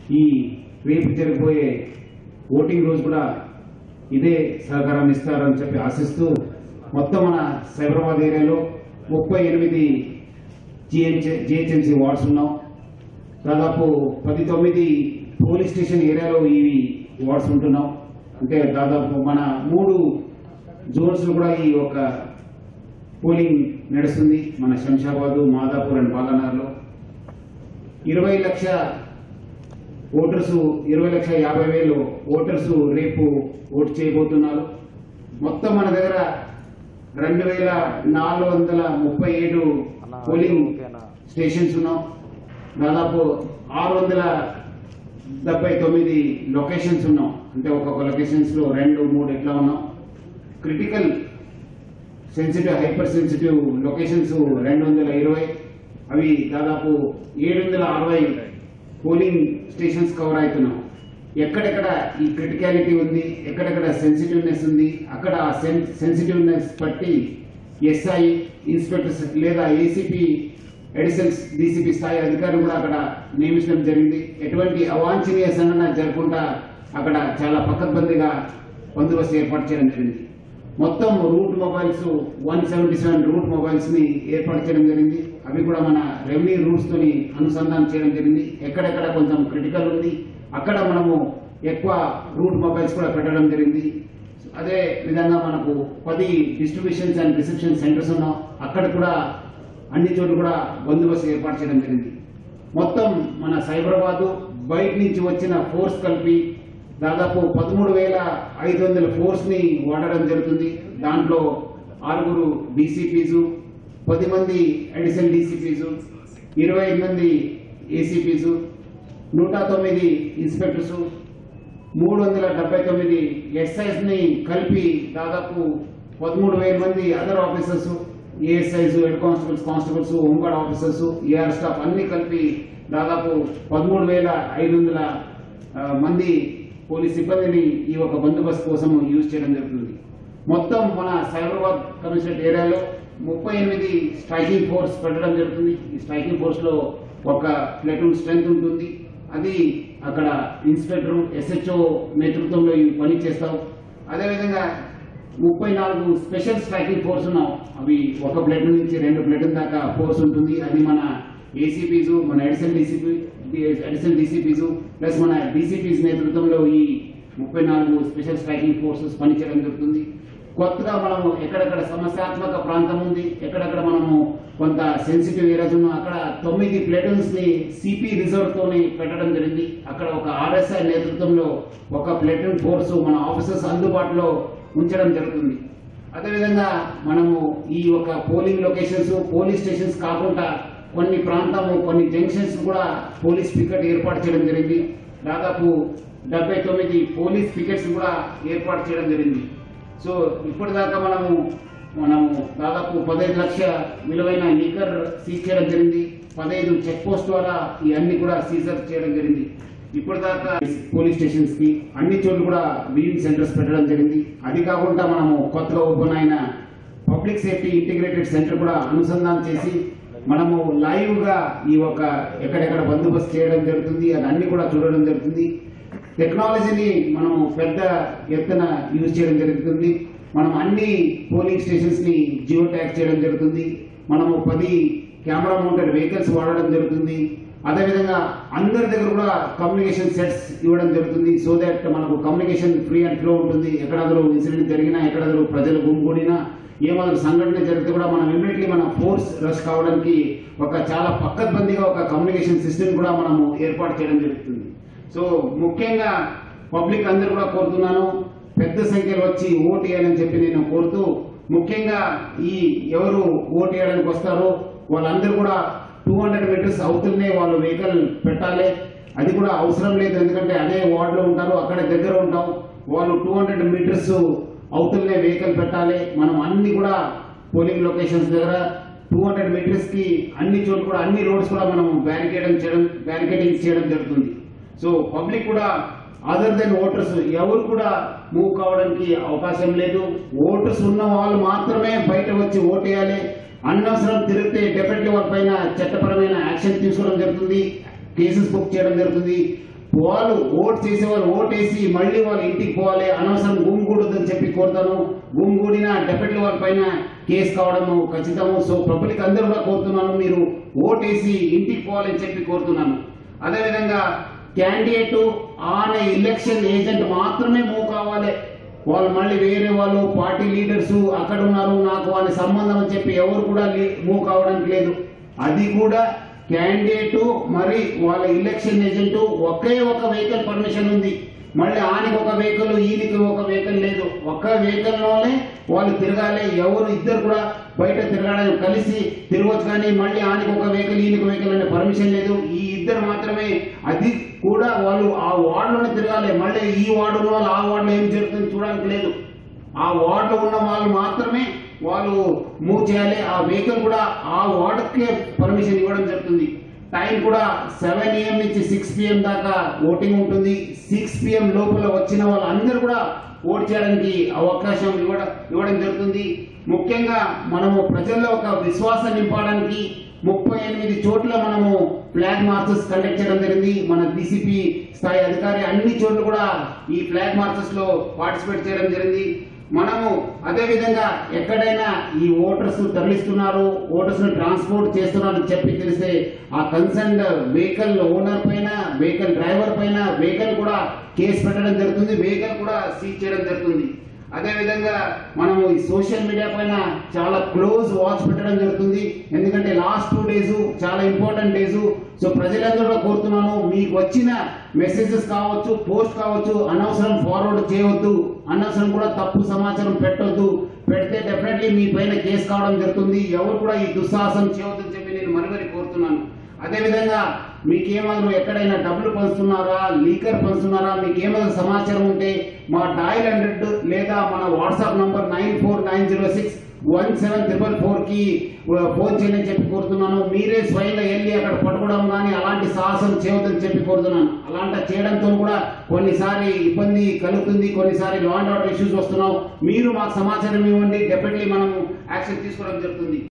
ఈ రేపు జరిగిపోయే ఓటింగ్ రోజు కూడా ఇదే సహకారాన్ని ఇస్తారని చెప్పి ఆశిస్తూ మొత్తం మన సైబరాబాద్ ఏరియాలో ముప్పై ఎనిమిది జిహెచ్ జిహెచ్ఎంసీ వార్డ్స్ ఉన్నాం దాదాపు పది తొమ్మిది పోలీస్ స్టేషన్ ఏరియాలో ఇవి వార్డ్స్ ఉంటున్నాం అంటే దాదాపు మన మూడు జోన్స్ కూడా ఈ ఒక పోలింగ్ నడుస్తుంది మన శంషాబాద్ మాదాపూర్ అండ్ బాలానగర్లో ఇరవై లక్ష ఓటర్స్ ఇరవై లక్ష యాభై వేలు ఓటర్స్ రేపు ఓటు చేయబోతున్నారు మొత్తం మన దగ్గర రెండు వేల నాలుగు వందల ముప్పై ఏడు పోలింగ్ స్టేషన్స్ ఉన్నాం దాదాపు ఆరు వందల డెబ్బై తొమ్మిది లొకేషన్స్ ఉన్నాం అంటే ఒక్కొక్క లొకేషన్స్ లో రెండు మూడు ఎట్లా ఉన్నాం critical sensitive hyper sensitive locations రెండు వందల ఇరవై అవి దాదాపు ఏడు వందల అరవై పోలింగ్ స్టేషన్స్ కవర్ అవుతున్నాం ఎక్కడెక్కడ ఈ క్రిటికాలిటీ ఉంది ఎక్కడెక్కడ సెన్సిటివ్నెస్ ఉంది అక్కడ ఆ సెన్సిటివ్నెస్ బట్టి ఎస్ఐ ఇన్స్పెక్టర్స్ లేదా ఏసీపీ అడిషనల్ డీసీపీ స్థాయి అధికారులు కూడా అక్కడ నియమించడం జరిగింది ఎటువంటి అవాంఛనీయ సంఘటన జరగకుండా అక్కడ చాలా పకడ్బందీగా బందోబస్తు ఏర్పాటు చేయడం జరిగింది మొత్తం route mobiles one seventy seven route mobiles ని ఏర్పాటు చేయడం జరిగింది అవి కూడా మన రెవెన్యూ రూట్స్ తోని అనుసంధానం చేయడం జరిగింది ఎక్కడెక్కడ కొంచెం క్రిటికల్ ఉంది అక్కడ మనము ఎక్కువ రూట్ మొబైల్స్ కూడా పెట్టడం జరిగింది అదే విధంగా మనకు పది డిస్ట్రిబ్యూషన్స్ అండ్ రిసెప్షన్ సెంటర్స్ ఉన్నాం అక్కడ కూడా అన్ని చోట్ల కూడా బందోబస్తు ఏర్పాటు చేయడం జరిగింది మొత్తం మన సైబరాబాదు బయట నుంచి వచ్చిన ఫోర్స్ కలిపి దాదాపు పదమూడు వేల ఐదు వందల ఫోర్స్ ని వాడడం జరుగుతుంది దాంట్లో ఆరుగురు డీసీపీసు పది మంది అడిషనల్ డీసీపీసు ఇరవై ఐదు మంది ఏసీపీసు నూట తొమ్మిది ఇన్స్పెక్టర్స్ మూడు వందల డెబ్బై తొమ్మిది ఎస్ఐస్ ని కలిపి దాదాపు పదమూడు వేల మంది other officers ASIs head constables constables home guard officers AR staff అన్ని కలిపి దాదాపు పదమూడు వేల ఐదు వందల ఆ, మంది పోలీస్ సిబ్బందిని ఈ ఒక బందోబస్తు కోసం యూజ్ చేయడం జరుగుతుంది మొత్తం మన సైబరాబాద్ కమిషనరేట్ ఏరియాలో ముప్పై ఎనిమిది స్ట్రైకింగ్ ఫోర్స్ పెట్టడం జరుగుతుంది ఈ స్ట్రైకింగ్ ఫోర్స్ లో ఒక ప్లటూన్ స్ట్రెంత్ ఉంటుంది అది అక్కడ ఇన్స్పెక్టర్ ఎస్హెచ్ఓ నేతృత్వంలో ఇవి పని చేస్తాం అదేవిధంగా ముప్పై నాలుగు స్పెషల్ స్ట్రైకింగ్ ఫోర్స్ ఉన్నాం అవి ఒక ప్లేటూన్ నుంచి రెండు ప్లేటూన్ దాకా ఫోర్స్ ఉంటుంది అది మన ఏసీపీస్ మన additional DCP additional DCPs plus మన డీసీపీస్ నేతృత్వంలో ఈ ముప్పై నాలుగు స్పెషల్ స్ట్రైకింగ్ ఫోర్సెస్ పనిచేయడం జరుగుతుంది కొత్తగా మనము ఎక్కడెక్కడ సమస్యాత్మక ప్రాంతం ఉంది ఎక్కడెక్కడ మనము కొంత సెన్సిటివ్ ఏరియాస్ ఉన్నాం అక్కడ తొమ్మిది ప్లేటూన్స్ ని సిపి రిజర్వ్ తోని పెట్టడం జరిగింది అక్కడ ఒక ఆర్ఎస్ఐ నేతృత్వంలో ఒక ప్లేటూన్ ఫోర్స్ మన ఆఫీసర్స్ అందుబాటులో ఉంచడం జరుగుతుంది అదేవిధంగా మనము ఈ ఒక పోలింగ్ లొకేషన్స్ పోలీస్ స్టేషన్స్ కాకుండా కొన్ని ప్రాంతము కొన్ని జంక్షన్స్ కూడా పోలీస్ పికెట్ ఏర్పాటు చేయడం జరిగింది దాదాపు డెబ్బై తొమ్మిది పోలీస్ పికెట్స్ కూడా ఏర్పాటు చేయడం జరిగింది సో ఇప్పటిదాకా మనము మనము దాదాపు పదహైదు లక్ష విలువైన లీకర్ సీజ్ చేయడం జరిగింది పదహైదు చెక్ పోస్ట్ ద్వారా ఈ అన్ని కూడా సీజర్ చేయడం జరిగింది ఇప్పటిదాకా పోలీస్ స్టేషన్స్ కి అన్ని చోట్ల కూడా వివింగ్ సెంటర్స్ పెట్టడం జరిగింది అది కాకుండా మనము కొత్తగా ఓపెన్ అయిన పబ్లిక్ సేఫ్టీ ఇంటిగ్రేటెడ్ సెంటర్ కూడా అనుసంధానం చేసి మనము లైవ్ గా ఈ ఒక ఎక్కడెక్కడ బందోబస్తు చేయడం జరుగుతుంది అది అన్ని కూడా చూడడం జరుగుతుంది టెక్నాలజీని మనం పెద్ద ఎత్తున యూజ్ చేయడం జరుగుతుంది మనం అన్ని పోలింగ్ స్టేషన్స్ ని జియో ట్యాగ్ చేయడం జరుగుతుంది మనము పది కెమెరా మౌంటెడ్ వెహికల్స్ వాడడం జరుగుతుంది అదేవిధంగా అందరి దగ్గర కూడా కమ్యూనికేషన్ సెట్స్ ఇవ్వడం జరుగుతుంది సో దట్ మనకు కమ్యూనికేషన్ ఫ్రీ అండ్ ఫ్లో ఉంటుంది ఎక్కడాದರೂ ఇన్సిడెంట్ జరిగినా ఎక్కడాದರೂ ప్రజలు గుంపుడినా ఏమాదిరి సంఘటన జరిగితే కూడా మనం ఇమ్మీడియట్లీ మన ఫోర్స్ రష్ కావడానికి ఒక చాలా పక్కద్బందీగా ఒక కమ్యూనికేషన్ సిస్టమ్ కూడా మనము ఏర్పాటు చేయడం జరుగుతుంది సో ముఖ్యంగా పబ్లిక్ అందరూ కూడా కోరుతున్నాను పెద్ద సంఖ్యలో వచ్చి ఓటు వేయాలని చెప్పి నేను కోరుతూ ముఖ్యంగా ఈ ఎవరు ఓటు వేయడానికి వస్తారో వాళ్ళందరూ కూడా టూ హండ్రెడ్ మీటర్స్ అవుతున్నే వాళ్ళు వెహికల్ పెట్టాలి అది కూడా అవసరం లేదు ఎందుకంటే అదే వార్డులో ఉంటారు అక్కడ దగ్గర ఉంటాం వాళ్ళు టూ హండ్రెడ్ మీటర్స్ అవుతున్నే వెహికల్ పెట్టాలి మనం అన్ని కూడా పోలింగ్ లొకేషన్స్ దగ్గర టూ హండ్రెడ్ మీటర్స్ కి అన్ని చోట్ల కూడా అన్ని రోడ్స్ కూడా మనం బ్యారికేడింగ్ చేయడం బ్యారికేడింగ్ చేయడం జరుగుతుంది సో పబ్లిక్ కూడా అదర్ దెన్ ఓటర్స్ ఎవరు కూడా మూవ్ కావడానికి అవకాశం లేదు ఓటర్స్ ఉన్న వాళ్ళు మాత్రమే బయట వచ్చి ఓటేయాలి అనవసరం తిరిగితే డెఫినెట్లీ వాళ్ళ పైన చట్టపరమైన యాక్షన్ తీసుకోవడం జరుగుతుంది కేసెస్ బుక్ చేయడం జరుగుతుంది వాళ్ళు ఓట్ చేసే వాళ్ళు ఓటేసి మళ్ళీ వాళ్ళ ఇంటికి పోవాలి అనవసరం గుమ్గూడదని చెప్పి కోరుతాను గుమ్గూడిన డెఫినెట్లీ వాళ్ళ పైన కేసు కావడము ఖచ్చితము సో పబ్లిక్ అందరూ కూడా కోరుతున్నాను మీరు ఓటేసి ఇంటికి పోవాలని చెప్పి కోరుతున్నాను అదేవిధంగా క్యాండిడేట్ ఆన్ ఎలక్షన్ ఏజెంట్ మాత్రమే మూవ్ కావాలి వాళ్ళు మళ్ళీ వేరే వాళ్ళు పార్టీ లీడర్స్ అక్కడ ఉన్నారు నాకు వాళ్ళ సంబంధం అని చెప్పి ఎవరు కూడా లీ- మూవ్ కావడానికి లేదు అది కూడా క్యాండిడేట్ మరి వాళ్ళ ఎలక్షన్ ఏజెంట్ ఒకే ఒక వెహికల్ పర్మిషన్ ఉంది మళ్ళీ ఆనికి ఒక వెహికల్ ఈయనకి ఒక వెహికల్ లేదు ఒక్క వెహికల్ లోనే వాళ్ళు తిరగాలి ఎవరు ఇద్దరు కూడా బయట తిరగడానికి కలిసి తిరగవచ్చు కానీ మళ్ళీ ఆనికి ఒక వెహికల్ ఈయనకి వెహికల్ అనే పర్మిషన్ లేదు ఈ ఇద్దరు మాత్రమే అది కూడా వాళ్ళు ఆ వార్డులోనే తిరగాలి మళ్ళీ ఈ వార్డు ఉన్న వాళ్ళు ఆ వార్డులో ఏం జరుగుతుంది చూడడానికి లేదు ఆ వార్డులో ఉన్న వాళ్ళు మాత్రమే వాళ్ళు మూవ్ చేయాలి ఆ వెహికల్ కూడా ఆ వార్డుకే పర్మిషన్ ఇవ్వడం జరుగుతుంది టైం కూడా సెవెన్ ఏఎం నుంచి సిక్స్ పిఎం దాకా ఓటింగ్ ఉంటుంది సిక్స్ పిఎం లోపల వచ్చిన వాళ్ళందరూ కూడా ఓట్ చేయడానికి అవకాశం ఇవ్వడం ఇవ్వడం జరుగుతుంది ముఖ్యంగా మనము ప్రజల్లో ఒక విశ్వాసం నింపడానికి ముప్పై ఎనిమిది చోట్ల మనము ఫ్లాగ్ మార్చెస్ కండక్ట్ చేయడం జరిగింది మన డీసీపీ స్థాయి అధికారి అన్ని చోట్ల కూడా ఈ ఫ్లాగ్ మార్చెస్ లో పార్టిసిపేట్ చేయడం జరిగింది మనము అదే విధంగా ఎక్కడైనా ఈ ఓటర్స్ తరలిస్తున్నారు ఓటర్స్ ను ట్రాన్స్పోర్ట్ చేస్తున్నారు అని చెప్పి తెలిస్తే ఆ కన్సర్న్ వెహికల్ ఓనర్ పైన వెహికల్ డ్రైవర్ పైన వెహికల్ కూడా కేసు పెట్టడం జరుగుతుంది వెహికల్ కూడా సీజ్ చేయడం జరుగుతుంది అదే విధంగా మనము ఈ సోషల్ మీడియా పైన చాలా క్లోజ్ వాచ్ పెట్టడం జరుగుతుంది ఎందుకంటే లాస్ట్ టూ డేస్ చాలా ఇంపార్టెంట్ డేస్ సో ప్రజలందరూ కూడా కోరుతున్నాను మీకు వచ్చిన మెసేజెస్ కావచ్చు పోస్ట్ కావచ్చు అనవసరం ఫార్వర్డ్ చేయవద్దు అనవసరం కూడా తప్పు సమాచారం పెట్టొద్దు పెడితే డెఫినెట్లీ మీ పైన కేసు కావడం జరుగుతుంది ఎవరు కూడా ఈ దుస్సాహసం చేయవద్దని చెప్పి నేను మరి మరి కోరుతున్నాను అదేవిధంగా మీకేమైనా ఎక్కడైనా డబ్బులు పంచుతున్నారా లీకర్ పంచుతున్నారా మీకు ఏమైనా సమాచారం ఉంటే మా డయల్ హండ్రెడ్ లేదా మన WhatsApp number nine four nine zero six one seven triple four కి ఫోన్ చేయని చెప్పి కోరుతున్నాను మీరే స్వయంగా వెళ్ళి అక్కడ పట్టుకోవడం కానీ అలాంటి సాహసం చేయవద్దని చెప్పి కోరుతున్నాను అలాంటి చేయడంతో కూడా కొన్నిసారి ఇబ్బంది కలుగుతుంది కొన్నిసారి లా అండ్ ఆర్డర్ ఇష్యూస్ వస్తున్నావు మీరు మాకు సమాచారం ఇవ్వండి డెఫినెట్లీ మనము యాక్షన్ తీసుకోవడం జరుగుతుంది